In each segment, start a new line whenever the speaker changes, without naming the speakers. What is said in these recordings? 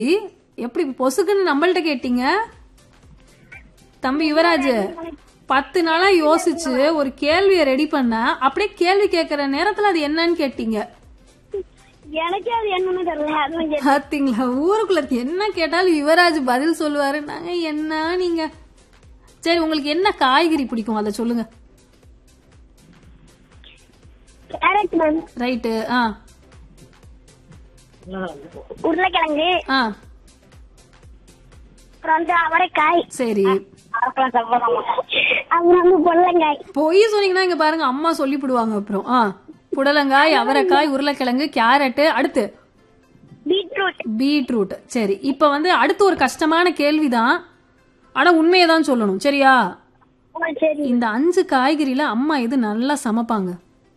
எப்படி பொசுக்குன்னு நம்மள்ட்ட கேட்டீங்க தம்பி யுவராஜ் பத்து நாளா யோசிச்சு ஒரு கேள்வியை ரெடி பண்ண அப்படியே கேள்வி கேட்கிற நேரத்துல அது என்னன்னு கேட்டீங்க
எனக்கே அது என்னன்னு தெரியல அதுவும் கேட்டேன்.
பாத்தீங்களா ஊருக்குள்ள இருக்கு என்ன கேட்டாலும் யுவராஜ் பதில் சொல்லுவாரு நாங்க என்ன நீங்க சரி உங்களுக்கு என்ன காய்கறி பிடிக்கும் அதை சொல்லுங்க
கேரட் மேம்
ரைட்டு ஆ
உருளைக்கிழங்கு
ஆ
அப்புறம் வந்து அவரைக்காய்
சரி
அப்புறம் வந்து பொல்லங்காய்
பொய் சொன்னீங்கன்னா இங்க பாருங்க அம்மா சொல்லிவிடுவாங்க அப்புறம் ஆ புடலங்காய் அவரைக்காய் உருளைக்கிழங்கு கேரட்டு அடுத்து
பீட்ரூட்
பீட்ரூட் சரி இப்ப வந்து அடுத்து ஒரு கஷ்டமான கேள்விதான் ஆனா உண்மையை தான் சொல்லணும் சரியா
ஓ, சரி
இந்த அஞ்சு காய்கறில அம்மா எது நல்லா சமைப்பாங்க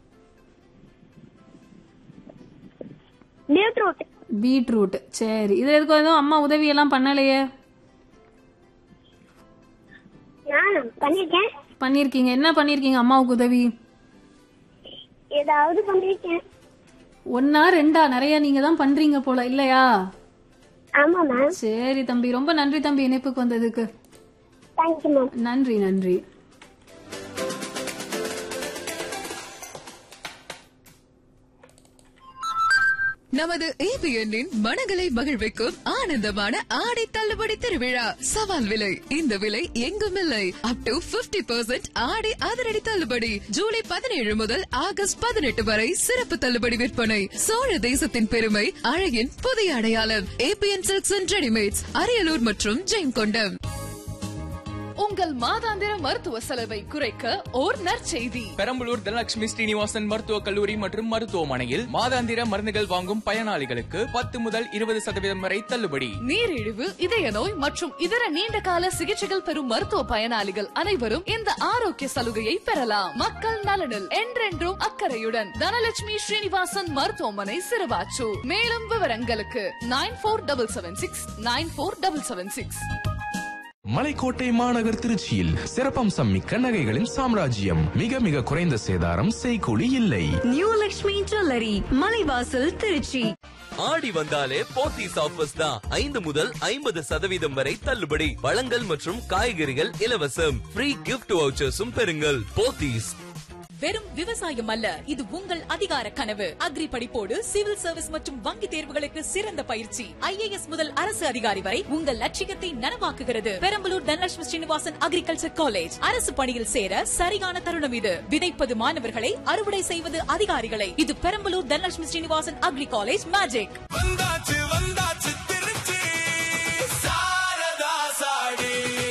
பீட்ரூட்
பீட்ரூட் சரி இது எதுக்கு எதுவும் அம்மா உதவி எல்லாம் பண்ணலையே
நான் பண்ணிருக்கேன்
பண்ணிருக்கீங்க என்ன பண்ணிருக்கீங்க அம்மாவுக்கு உதவி
ஏதாவது பண்ணிருக்கேன்
ஒன்னா ரெண்டா நிறைய நீங்க தான் பண்றீங்க போல இல்லையா
ஆமா மேம்
சரி தம்பி ரொம்ப நன்றி தம்பி இணைப்புக்கு வந்ததுக்கு
தேங்க்யூ மேம்
நன்றி நன்றி
நமது ஏபிஎன்னின் மனங்களை மகிழ்விக்கும் ஆனந்தமான ஆடை தள்ளுபடி திருவிழா சவால் விலை இந்த விலை எங்கும் இல்லை அப் டு 50% பர்சன்ட் ஆடை அதிரடி தள்ளுபடி ஜூலை பதினேழு முதல் ஆகஸ்ட் பதினெட்டு வரை சிறப்பு தள்ளுபடி விற்பனை சோழ தேசத்தின் பெருமை அழகின் புதிய அடையாளம் ABN silks and readymades Ariyalur மற்றும் ஜெயங்கொண்டம் உங்கள் மாதாந்திர மருத்துவ செலவை குறைக்க ஓர் நற்செய்தி
பெரம்பலூர் தனலட்சுமி ஸ்ரீனிவாசன் மருத்துவக் கல்லூரி மற்றும் மருத்துவமனையில் மாதாந்திர மருந்துகள் வாங்கும் பயனாளிகளுக்கு பத்து முதல் இருபது சதவீதம் வரை தள்ளுபடி
நீரிழிவு இதய நோய் மற்றும் இதர நீண்ட கால சிகிச்சைகள் பெறும் மருத்துவ பயனாளிகள் அனைவரும் இந்த ஆரோக்கிய சலுகையை பெறலாம் மக்கள் நலனில் என்றென்றும் அக்கறையுடன் தனலட்சுமி ஸ்ரீனிவாசன் மருத்துவமனை சிறுவாச்சூர் மேலும் விவரங்களுக்கு nine four double seven six nine four double seven six
Malaikottai மாநகர் திருச்சியில் சிறப்பம்சம் மிக்க நகைகளின் சாம்ராஜ்யம் மிக மிக குறைந்த சேதாரம் செய்கூலி இல்லை
நியூ லக்ஷ்மி ஜுவல்லரி மலைவாசல் திருச்சி
ஆடி வந்தாலே போத்தீஸ் ஆஃபர்ஸ் தான் ஐந்து முதல் ஐம்பது சதவீதம் வரை தள்ளுபடி பழங்கள் மற்றும் காய்கறிகள் இலவசம் ஃப்ரீ கிஃப்ட் வவுச்சர்ஸும் பெறுங்கள் போத்தீஸ்
வெறும் விவசாயம் அல்ல இது உங்கள் அதிகார கனவு அக்ரி படிப்போடு சிவில் சர்வீஸ் மற்றும் வங்கி தேர்வுகளுக்கு சிறந்த பயிற்சி ஐஏஎஸ் முதல் அரசு அதிகாரி வரை உங்கள் லட்சியத்தை நனவாக்குகிறது பெரம்பலூர் தனலட்சுமி ஸ்ரீனிவாசன் அக்ரிகல்ச்சர் காலேஜ் அரசு பணியில் சேர சரியான தருணம் இது விதைப்பது மாணவர்களை அறுவடை செய்வது அதிகாரிகளை இது Perambalur Dhanalakshmi Srinivasan agri college magic
வந்தாச்சு வந்தாச்சு திருச்சி சாரதா சாடி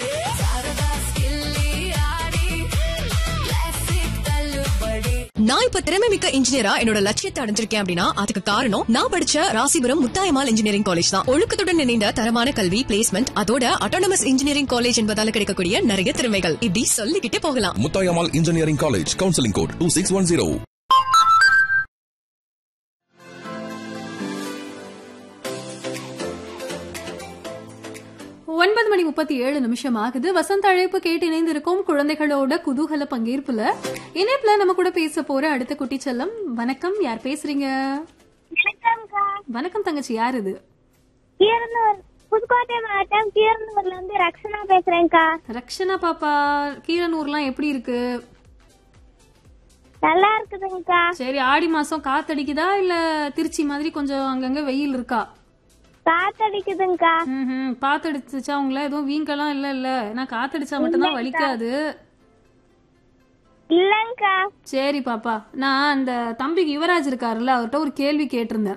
நான் இப்ப திறமை மிக்க இன்ஜினியரா என்னோட லட்சியத்தை அடைஞ்சிருக்கேன் அப்படின்னா அதுக்கு காரணம் நான் படிச்ச ராசிபுரம் முத்தாயமால் இன்ஜினியரிங் காலேஜ் தான் ஒழுக்கத்துடன் இணைந்த தரமான கல்வி பிளேஸ்மெண்ட் அதோட அட்டானமஸ் இன்ஜினியரிங் காலேஜ் என்பதால கிடைக்கக்கூடிய நிறைய திறமைகள் இப்படி சொல்லிக்கிட்டே போகலாம்
Muthayammal engineering college counselling code two six one zero
ஒன்பது மணி முப்பத்தி ஏழு நிமிஷம் ஆகுது வசந்த அழைப்பு கேட்டு இணைந்திருக்கும் குழந்தைகளோட குதூகல பங்கேற்புல இணைப்புல நம்ம கூட பேச போற அடுத்த குட்டி செல்லம் வணக்கம் யார் பேசுறீங்க
வணக்கம்க்கா
வணக்கம் தங்கச்சி யார் இது
கீரனூர் புதுக்கோட்டை மாவட்டம் கீரனூர்ல இருந்து ரக்ஷனா பேசுறேன்க்கா
ரக்ஷனா பாப்பா கீரனூர்லாம் எப்படி இருக்கு
நல்லா இருக்குதுங்கக்கா
சரி ஆடி மாசம் காத்தடிக்குதா இல்ல திருச்சி மாதிரி கொஞ்சம் அங்கங்க வெயில் இருக்கா
காத்தடிக்குதுங்கக்கா
ம் பாத்தடிச்சுச்சா உங்கள எதுவும் வீங்கெல்லாம் இல்ல இல்ல ஏன்னா காத்தடிச்சா மட்டும்தான் வலிக்காது
இல்லங்கக்கா
சரி பாப்பா நான் அந்த தம்பிக்கு யுவராஜ் இருக்காருல்ல அவர்கிட்ட ஒரு கேள்வி கேட்டிருந்தேன்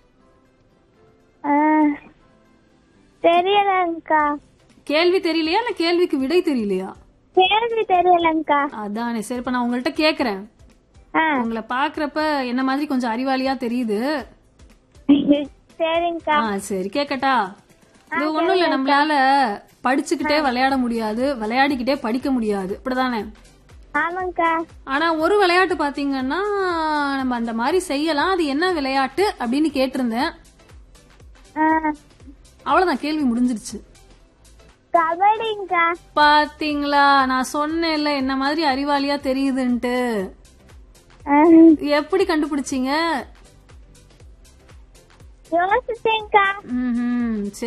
ஆ, தெரியலங்கக்கா
கேள்வி தெரியலையா இல்ல கேள்விக்கு விடை தெரியலையா
கேள்வி தெரியலங்கக்கா
அதானே சரி இப்ப நான் உங்கள்ட்ட கேக்குறேன்
ஆ
உங்களை பாக்குறப்ப என்ன மாதிரி கொஞ்சம் அறிவாளியா தெரியுது
சரிங்கக்கா
ஆ சரி கேக்கட்டா இது ஒண்ணும் இல்ல நம்மளால படிச்சுக்கிட்டே விளையாட முடியாது விளையாடிக்கிட்டே படிக்க முடியாது இப்படிதானே
ஆமாங்கக்கா
ஆனா ஒரு விளையாட்டு பாத்தீங்கன்னா நம்ம அந்த மாதிரி செய்யலாம் அது என்ன விளையாட்டு அப்படின்னு கேட்டிருந்தேன்
ஆ,
அவ்வளவுதான் கேள்வி முடிஞ்சிருச்சு
கபடிங்கக்கா
பாத்தீங்களா நான் சொன்னேன்ல என்ன மாதிரி அறிவாளியா தெரியுதுன்ட்டு
ஆ,
எப்படி கண்டுபிடிச்சீங்க
யோசிச்சேன்க்கா
ம்